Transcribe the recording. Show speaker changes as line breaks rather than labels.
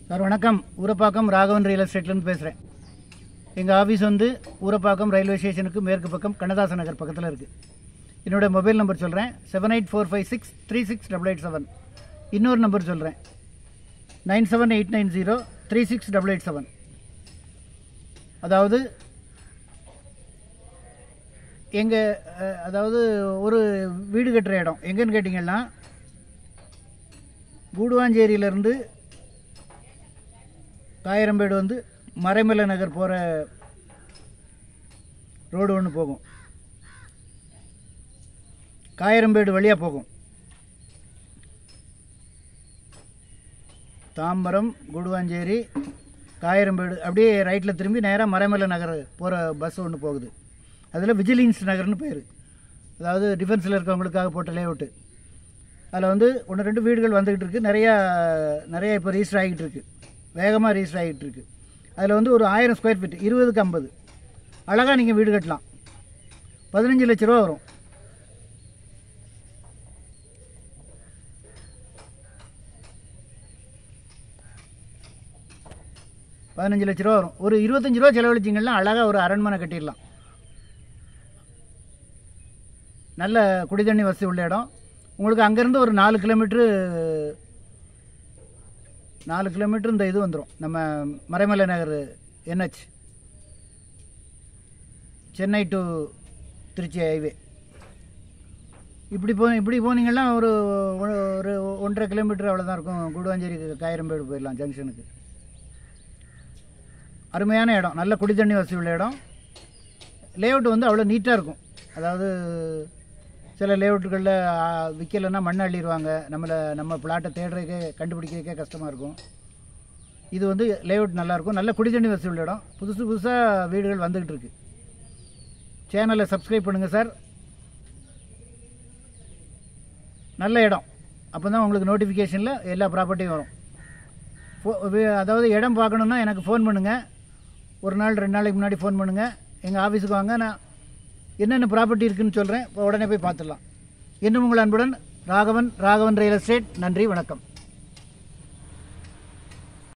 sir வணக்கம் Urapakkam Raghavan real எஸ்டேட்லேருந்து பேசுகிறேன் எங்கள் ஆஃபீஸ் வந்து ஊரப்பாக்கம் ரயில்வே ஸ்டேஷனுக்கு மேற்கு பக்கம் கண்ணதாசன் நகர் பக்கத்தில் இருக்குது என்னோட மொபைல் நம்பர் சொல்கிறேன் seven eight four five six three six double eight seven இன்னொரு நம்பர் சொல்கிறேன் nine seven eight nine zero three six double eight seven அதாவது எங்கள் அதாவது ஒரு வீடு கட்டுற இடம் எங்கன்னு கேட்டிங்கன்னா கூடுவாஞ்சேரியிலேருந்து காயிரம்பேடு வந்து மறைமலை நகர் போகிற ரோடு ஒன்று போகும் காயிரம்பேடு வழியாக போகும் தாம்பரம் குடுவாஞ்சேரி காயிரம்பேடு அப்படியே ரைட்டில் திரும்பி நேராக மறைமலை நகர் போகிற பஸ் ஒன்று போகுது அதில் விஜிலன்ஸ் நகர்னு பேர் அதாவது டிஃபென்ஸில் இருக்கவங்களுக்காக போட்ட லேஅவுட்டு அதில் வந்து ஒன்று ரெண்டு வீடுகள் வந்துக்கிட்டு இருக்குது நிறையா நிறையா இப்போ ரிஜிஸ்டர் ஆகிட்டு இருக்கு வேகமாக ரிஜிஸ்டர் ஆகிட்டு இருக்கு அதில் வந்து ஒரு ஆயிரம் ஸ்கொயர் ஃபீட் இருபதுக்கு ஐம்பது அழகாக நீங்கள் வீடு கட்டலாம் பதினஞ்சு லட்ச ரூபா வரும் பதினஞ்சு லட்ச ரூபா வரும் ஒரு இருபத்தஞ்சு ரூபா செலவழிச்சிங்கன்னா அழகாக ஒரு அரண்மனை கட்டிடலாம் நல்ல குடிதண்ணி வசதி உள்ள இடம் உங்களுக்கு அங்கேருந்து ஒரு நாலு கிலோமீட்ரு நாலு கிலோமீட்டர் இந்த இது வந்துடும் நம்ம Maraimalai Nagar NH Chennai to Tiruchi highway இப்படி போ இப்படி போனீங்கன்னா ஒரு ஒ- ஒரு ஒன்றரை கிலோமீட்டர் அவ்வளோதான் இருக்கும் கூடுவாஞ்சேரி காயிரம்பேடு போயிடலாம் ஜங்ஷனுக்கு அருமையான இடம் நல்ல குடித்தண்ணி வசதி உள்ள இடம் லேஅவுட் வந்து அவ்வளோ நீட்டாக இருக்கும் அதாவது சில லேஅவுட்டுகளில் விற்கலைன்னா மண் அள்ளிடுவாங்க நம்மளை நம்ம பிளாட்டை தேடுறதுக்கே கண்டுபிடிக்கிறதுக்கே கஷ்டமாக இருக்கும் இது வந்து லேஅவுட் நல்லாயிருக்கும் நல்ல குடித்தண்ணி வசதி உள்ள இடம் புதுசு புதுசாக வீடுகள் வந்துக்கிட்டு இருக்கு சேனலை சப்ஸ்கிரைப் பண்ணுங்கள் சார் நல்ல இடம் அப்போ தான் உங்களுக்கு நோட்டிஃபிகேஷனில் எல்லா ப்ராப்பர்ட்டியும் வரும் ஃபோ- வி- அதாவது இடம் பார்க்கணுன்னா எனக்கு ஃபோன் பண்ணுங்கள் ஒரு நாள் ரெண்டு நாளைக்கு முன்னாடி ஃபோன் பண்ணுங்கள் எங்கள் ஆஃபீஸுக்கு வாங்க நான் என்னென்ன ப்ராப்பர்ட்டி இருக்குன்னு சொல்கிறேன் இப்போ உடனே போய் பார்த்துடலாம் இன்னும் உங்கள் அன்புடன் ராகவன் ராகவன் ரியல் எஸ்டேட் நன்றி வணக்கம்